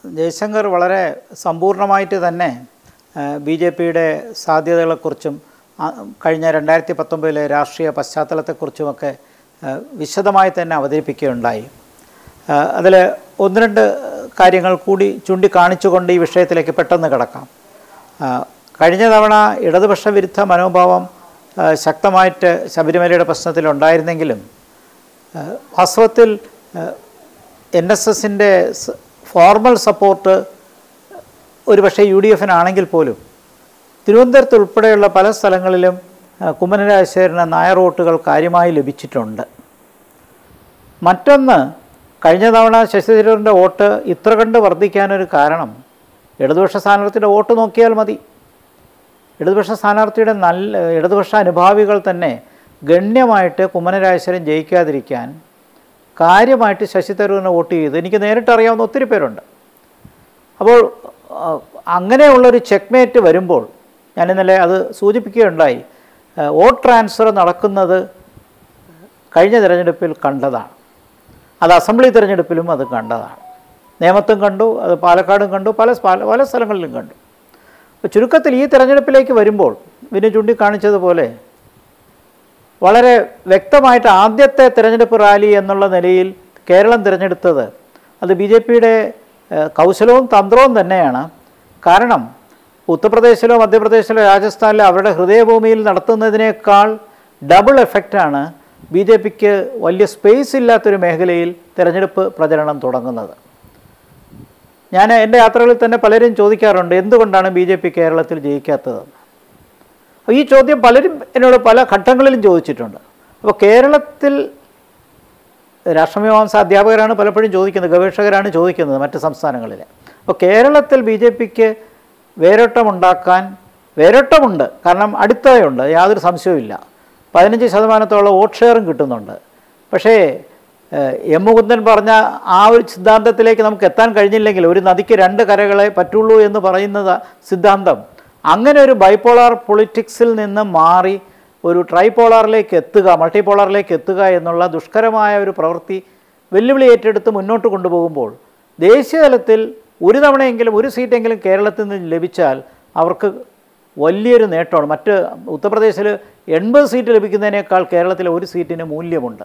ജയശങ്കർ വളരെ സമ്പൂർണ്ണമായിട്ട് തന്നെ B J പിയുടെ സാധ്യതകളെക്കുറിച്ചും ആ, കഴിഞ്ഞ രണ്ടായിരത്തി പത്തൊമ്പതിലെ രാഷ്ട്രീയ പശ്ചാത്തലത്തെക്കുറിച്ചുമൊക്കെ ആ, വിശദമായി തന്നെ അവതരിപ്പിക്കുകയുണ്ടായി അതിൽ ഒന്ന് രണ്ട് കാര്യങ്ങൾ കൂടി ചൂണ്ടിക്കാണിച്ചുകൊണ്ട് ഈ വിഷയത്തിലേക്ക് പെട്ടെന്ന് കിടക്കാം ആ, കഴിഞ്ഞ തവണ ഇടതുപക്ഷ വിരുദ്ധ മനോഭാവം ആ, ശക്തമായിട്ട് ശബരിമലയുടെ പ്രശ്നത്തിലുണ്ടായിരുന്നെങ്കിലും ആ, വാസ്തവത്തിൽ എൻ എസ് എസിൻ്റെ ഫോർമൽ സപ്പോർട്ട് ഒരു പക്ഷേ യു ഡി എഫിനാണെങ്കിൽ പോലും തിരുവനന്തപുരത്ത് ഉൾപ്പെടെയുള്ള പല സ്ഥലങ്ങളിലും ആ, കുമ്മനം രാജശേഖരന് നായർ വോട്ടുകൾ കാര്യമായി ലഭിച്ചിട്ടുണ്ട് മറ്റൊന്ന് കഴിഞ്ഞ തവണ ശശി തരൂരിൻ്റെ വോട്ട് ഇത്ര കണ്ട് വർദ്ധിക്കാനൊരു കാരണം ഇടതുപക്ഷ സ്ഥാനാർത്ഥിയുടെ വോട്ട് നോക്കിയാൽ മതി ഇടതുപക്ഷ സ്ഥാനാർത്ഥിയുടെ നല്ല ഇടതുപക്ഷ അനുഭാവികൾ തന്നെ ഗണ്യമായിട്ട് കുമ്മനം രാജശേഖരൻ ജയിക്കാതിരിക്കാൻ കാര്യമായിട്ട് ശശി തരൂരിനെ വോട്ട് ചെയ്ത് എനിക്ക് നേരിട്ട് അറിയാവുന്ന ഒത്തിരി പേരുണ്ട് അപ്പോൾ ആ, അങ്ങനെയുള്ളൊരു ചെക്ക്മേറ്റ് വരുമ്പോൾ ഞാൻ ഇന്നലെ അത് സൂചിപ്പിക്കുകയുണ്ടായി ആ, വോട്ട് ട്രാൻസ്ഫർ നടക്കുന്നത് കഴിഞ്ഞ തിരഞ്ഞെടുപ്പിൽ കണ്ടതാണ് അത് അസംബ്ലി തിരഞ്ഞെടുപ്പിലും അത് കണ്ടതാണ് നേമത്തും കണ്ടു അത് പാലക്കാടും കണ്ടു പല പല പല സ്ഥലങ്ങളിലും കണ്ടു അപ്പോൾ ചുരുക്കത്തിൽ ഈ തിരഞ്ഞെടുപ്പിലേക്ക് വരുമ്പോൾ വിനു ചൂണ്ടിക്കാണിച്ചതുപോലെ വളരെ വ്യക്തമായിട്ട് ആദ്യത്തെ തിരഞ്ഞെടുപ്പ് റാലി എന്നുള്ള നിലയിൽ കേരളം തിരഞ്ഞെടുത്തത് അത് ബി ജെ പിയുടെ കൗശലവും തന്ത്രവും തന്നെയാണ് കാരണം ഉത്തർപ്രദേശിലോ മധ്യപ്രദേശിലോ രാജസ്ഥാനിലോ അവരുടെ ഹൃദയഭൂമിയിൽ നടത്തുന്നതിനേക്കാൾ ഡബിൾ എഫക്റ്റാണ് ബി ജെ പിക്ക് വലിയ സ്പേസ് ഇല്ലാത്തൊരു മേഖലയിൽ തിരഞ്ഞെടുപ്പ് പ്രചരണം തുടങ്ങുന്നത് ഞാൻ എൻ്റെ യാത്രകളിൽ തന്നെ പലരും ചോദിക്കാറുണ്ട് എന്തുകൊണ്ടാണ് ബി ജെ പി കേരളത്തിൽ ജയിക്കാത്തതെന്ന് അപ്പോൾ ഈ ചോദ്യം പലരും എന്നോട് പല ഘട്ടങ്ങളിലും ചോദിച്ചിട്ടുണ്ട് അപ്പോൾ കേരളത്തിൽ രാഷ്ട്രമീമാംസ അധ്യാപകരാണ് പലപ്പോഴും ചോദിക്കുന്നത് ഗവേഷകരാണ് ചോദിക്കുന്നത് മറ്റ് സംസ്ഥാനങ്ങളിൽ അപ്പോൾ കേരളത്തിൽ ബി ജെ പിക്ക് വേരോട്ടമുണ്ടാക്കാൻ വേരോട്ടമുണ്ട് കാരണം അടിത്തറയുണ്ട് യാതൊരു സംശയവുമില്ല പതിനഞ്ച് ശതമാനത്തോളം വോട്ട് ഷെയറും കിട്ടുന്നുണ്ട് പക്ഷേ ഏഹ്, എം മുകുന്ദൻ പറഞ്ഞ ആ ഒരു സിദ്ധാന്തത്തിലേക്ക് നമുക്ക് എത്താൻ കഴിഞ്ഞില്ലെങ്കിൽ ഒരു നദിക്ക് രണ്ട് കരകളെ പറ്റുള്ളൂ എന്ന് പറയുന്നത് സിദ്ധാന്തം അങ്ങനെ ഒരു ബൈപോളാർ പൊളിറ്റിക്സിൽ നിന്ന് മാറി ഒരു ട്രൈപോളാറിലേക്ക് എത്തുക മൾട്ടിപോളാറിലേക്ക് എത്തുക എന്നുള്ള ദുഷ്കരമായ ഒരു പ്രവൃത്തി വെല്ലുവിളി ഏറ്റെടുത്ത് മുന്നോട്ട് കൊണ്ടുപോകുമ്പോൾ ദേശീയ തലത്തിൽ ഒരു തവണയെങ്കിലും ഒരു സീറ്റെങ്കിലും കേരളത്തിൽ നിന്ന് ലഭിച്ചാൽ അവർക്ക് വലിയൊരു നേട്ടമാണ് മറ്റ് ഉത്തർപ്രദേശിൽ എൺപത് സീറ്റ് ലഭിക്കുന്നതിനേക്കാൾ കേരളത്തിലെ ഒരു സീറ്റിന് മൂല്യമുണ്ട്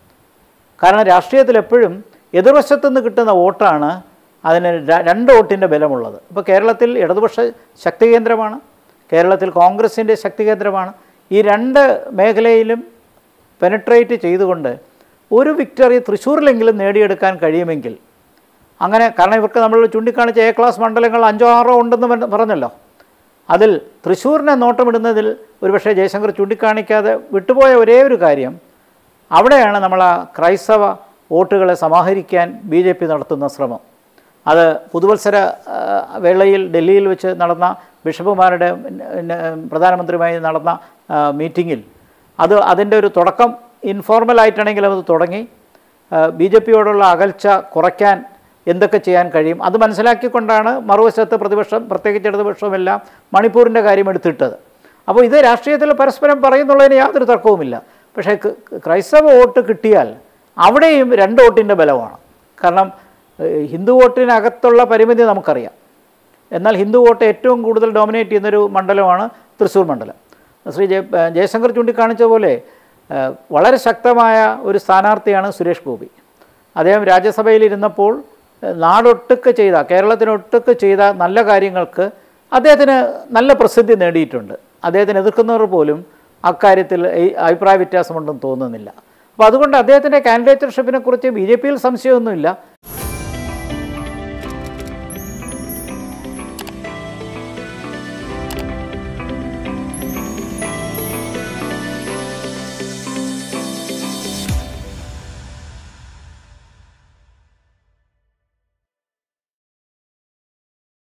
കാരണം രാഷ്ട്രീയത്തിൽ എപ്പോഴും എതിർവശത്തു നിന്ന് കിട്ടുന്ന വോട്ടാണ് അതിന് ര- രണ്ട് വോട്ടിൻ്റെ ബലമുള്ളത് ഇപ്പോൾ കേരളത്തിൽ ഇടതുപക്ഷ ശക്തി കേന്ദ്രമാണ് കേരളത്തിൽ കോൺഗ്രസിൻ്റെ ശക്തി കേന്ദ്രമാണ് ഈ രണ്ട് മേഖലയിലും പെനട്രേറ്റ് ചെയ്തുകൊണ്ട് ഒരു വിക്ടറി തൃശ്ശൂരിലെങ്കിലും നേടിയെടുക്കാൻ കഴിയുമെങ്കിൽ അങ്ങനെ കാരണം ഇവർക്ക് നമ്മൾ ചൂണ്ടിക്കാണിച്ച എ ക്ലാസ് മണ്ഡലങ്ങൾ അഞ്ചോ ആറോ ഉണ്ടെന്ന് പറഞ്ഞ- പറഞ്ഞല്ലോ അതിൽ തൃശ്ശൂരിനെ നോട്ടമിടുന്നതിൽ ഒരുപക്ഷെ ജയശങ്കർ ചൂണ്ടിക്കാണിക്കാതെ വിട്ടുപോയ ഒരേ ഒരു കാര്യം അവിടെയാണ് നമ്മൾ ആ ക്രൈസ്തവ വോട്ടുകളെ സമാഹരിക്കാൻ ബി ജെ പി നടത്തുന്ന ശ്രമം അത് പുതുവത്സര ആ, വേളയിൽ ഡൽഹിയിൽ വെച്ച് നടന്ന ബിഷപ്പുമാരുടെ പിന്നെ, പ്രധാനമന്ത്രിയുമായി നടന്ന ആ, മീറ്റിങ്ങിൽ അത് അതിൻ്റെ ഒരു തുടക്കം ഇൻഫോർമലായിട്ടാണെങ്കിലും അത് തുടങ്ങി ബി ജെ പിയോടുള്ള അകൽച്ച കുറയ്ക്കാൻ എന്തൊക്കെ ചെയ്യാൻ കഴിയും അത് മനസ്സിലാക്കിക്കൊണ്ടാണ് മറുവശത്ത് പ്രതിപക്ഷം പ്രത്യേകിച്ച് ഇടതുപക്ഷമെല്ലാം മണിപ്പൂരിൻ്റെ കാര്യം എടുത്തിട്ടത് അപ്പോൾ ഇത് രാഷ്ട്രീയത്തിൽ പരസ്പരം പറയുന്നുള്ളതിന് യാതൊരു തർക്കവുമില്ല പക്ഷേ ക- ക്രൈസ്തവ വോട്ട് കിട്ടിയാൽ അവിടെയും രണ്ട് വോട്ടിൻ്റെ ബലമാണ് കാരണം ഏഹ്, ഹിന്ദു വോട്ടിനകത്തുള്ള പരിമിതി നമുക്കറിയാം എന്നാൽ ഹിന്ദു വോട്ട് ഏറ്റവും കൂടുതൽ ഡോമിനേറ്റ് ചെയ്യുന്നൊരു മണ്ഡലമാണ് തൃശ്ശൂർ മണ്ഡലം ശ്രീ ജയ ഏഹ് ജയശങ്കർ ചൂണ്ടിക്കാണിച്ച പോലെ ഏഹ്, വളരെ ശക്തമായ ഒരു സ്ഥാനാർത്ഥിയാണ് സുരേഷ് ഗോപി അദ്ദേഹം രാജ്യസഭയിൽ ഇരുന്നപ്പോൾ ഏഹ്, നാടൊട്ടുക്ക് ചെയ്ത കേരളത്തിനൊട്ടുക്ക് ചെയ്ത നല്ല കാര്യങ്ങൾക്ക് അദ്ദേഹത്തിന് നല്ല പ്രസിദ്ധി നേടിയിട്ടുണ്ട് അദ്ദേഹത്തിന് എതിർക്കുന്നവർ പോലും അക്കാര്യത്തിൽ ഈ അഭിപ്രായ വ്യത്യാസമുണ്ടെന്ന് തോന്നുന്നില്ല അപ്പോൾ അതുകൊണ്ട് അദ്ദേഹത്തിൻ്റെ കാൻഡിഡേറ്റർഷിപ്പിനെ കുറിച്ച് ബി ജെ പിയിൽ സംശയമൊന്നുമില്ല